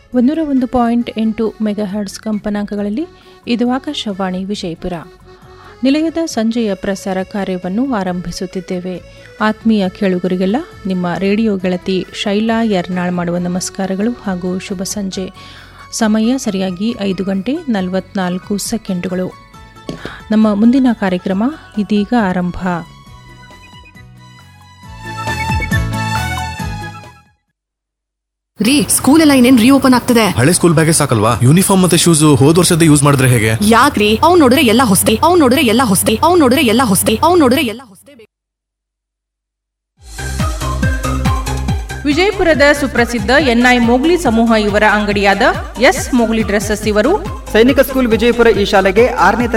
ಒಂದೂರ ಒಂದು ಪಾಯಿಂಟ್ ಎಂಟು ಮೆಗಾಹರ್ಟ್ಸ್ ಕಂಪನಾಂಕಗಳಲ್ಲಿ ಇದು ಆಕಾಶವಾಣಿ ವಿಜಯಪುರ ನಿಲಯದ ಸಂಜೆಯ ಪ್ರಸಾರ ಕಾರ್ಯವನ್ನು ಆರಂಭಿಸುತ್ತಿದ್ದೇವೆ ಆತ್ಮೀಯ ಕೇಳುಗರಿಗೆಲ್ಲ ನಿಮ್ಮ ರೇಡಿಯೋ ಗೆಳತಿ ಶೈಲಾ ಯರ್ನಾಳ್ ಮಾಡುವ ನಮಸ್ಕಾರಗಳು ಹಾಗೂ ಶುಭ ಸಂಜೆ ಸಮಯ ಸರಿಯಾಗಿ ಐದು ಗಂಟೆ ನಲವತ್ನಾಲ್ಕು ಸೆಕೆಂಡುಗಳು ನಮ್ಮ ಮುಂದಿನ ಕಾರ್ಯಕ್ರಮ ಇದೀಗ ಆರಂಭ ರೀ ಸ್ಕೂಲ್ ಎಲ್ಲ ಇನ್ನೇನ್ ರೀಓಪನ್ ಆಗ್ತದೆ ಹಳೆ ಸ್ಕೂಲ್ ಬ್ಯಾಗೇ ಸಾಕಲ್ವಾ ಯೂನಿಫಾರ್ಮ್ ಮತ್ತೆ ಶೂಸ್ ಹೋದ್ ವರ್ಷದ ಯೂಸ್ ಮಾಡಿದ್ರೆ ಹೇಗೆ ಯಾಕ್ರಿ ಅವ್ನ್ ನೋಡಿದ್ರೆ ಎಲ್ಲ ಹೊಸದೆ ಅವ್ನ್ ನೋಡಿದ್ರೆ ಎಲ್ಲ ಹೊಸದೆ ಅವ್ನ್ ನೋಡಿದ್ರೆ ಎಲ್ಲ ಹೊಸದೆ ಅವ್ನ್ ನೋಡಿದ್ರೆ ಎಲ್ಲ ಹೊಸದೆ ವಿಜಯಪುರದ ಸುಪ್ರಸಿದ್ಧ ಎನ್ಐ ಮೋಗ್ಲಿ ಸಮೂಹ ಇವರ ಅಂಗಡಿಯಾದ ಎಸ್ ಮೋಗ್ಲಿ ಡ್ರೆಸ್ಸಸ್ ಇವರು ಸೈನಿಕ ಸ್ಕೂಲ್ ವಿಜಯಪುರ ಈ ಶಾಲೆಗೆ ಆರನೇ